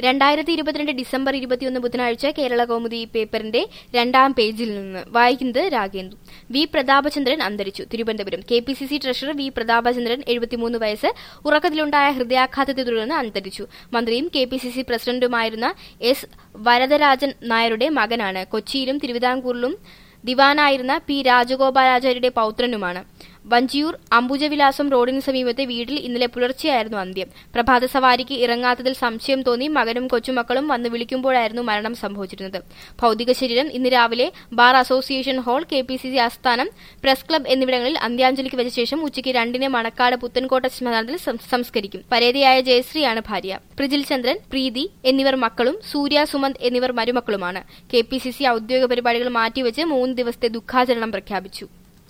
രണ്ടായിരത്തി ഇരുപത്തിരണ്ട് ഡിസംബർ ഇരുപത്തിയൊന്ന് ബുധനാഴ്ച കേരള കൗമുദി പേപ്പറിന്റെ രണ്ടാം പേജിൽ നിന്ന് വായിക്കുന്നത് രാഗേന്ദു വി പ്രതാപചന്ദ്രൻ അന്തരിച്ചു Thiruvananthapuram K P C C treasurer V Prathapachandran എഴുപത്തിമൂന്ന് വയസ്സ് ഉറക്കത്തിലുണ്ടായ ഹൃദയാഘാതത്തെ തുടർന്ന് അന്തരിച്ചു മന്ത്രിയും കെ പി സി സി പ്രസിഡന്റുമായിരുന്ന എസ് വരദരാജൻ നായരുടെ മകനാണ് കൊച്ചിയിലും തിരുവിതാംകൂറിലും ദിവാനായിരുന്ന പി രാജഗോപാലാചാര്യയുടെ പൌത്രനുമാണ് വഞ്ചിയൂർ അംബുജവിലാസം റോഡിന് സമീപത്തെ വീട്ടിൽ ഇന്നലെ പുലർച്ചെയായിരുന്നു അന്ത്യം പ്രഭാത സവാരിക്ക് ഇറങ്ങാത്തതിൽ സംശയം തോന്നി മകനും കൊച്ചുമക്കളും വന്ന് വിളിക്കുമ്പോഴായിരുന്നു മരണം സംഭവിച്ചിരുന്നത് ഭൌതിക ശരീരം ഇന്ന് രാവിലെ bar association hall K P C C ആസ്ഥാനം പ്രസ് ക്ലബ് എന്നിവിടങ്ങളിൽ അന്ത്യാഞ്ജലിക്ക് വെച്ച ശേഷം ഉച്ചയ്ക്ക് രണ്ടിന് മണക്കാട് പുത്തൻകോട്ട ശ്മശാനത്തിൽ സം- സംസ്കരിക്കും പരേതയായ ജയശ്രീയാണ് ഭാര്യ പ്രിജിൽ ചന്ദ്രൻ പ്രീതി എന്നിവർ മക്കളും സൂര്യ സുമന്ത് എന്നിവർ മരുമക്കളുമാണ് കെ പി സി സി ഔദ്യോഗിക പരിപാടികൾ മാറ്റിവെച്ച് മൂന്ന് ദിവസത്തെ ദുഃഖാചരണം പ്രഖ്യാപിച്ചു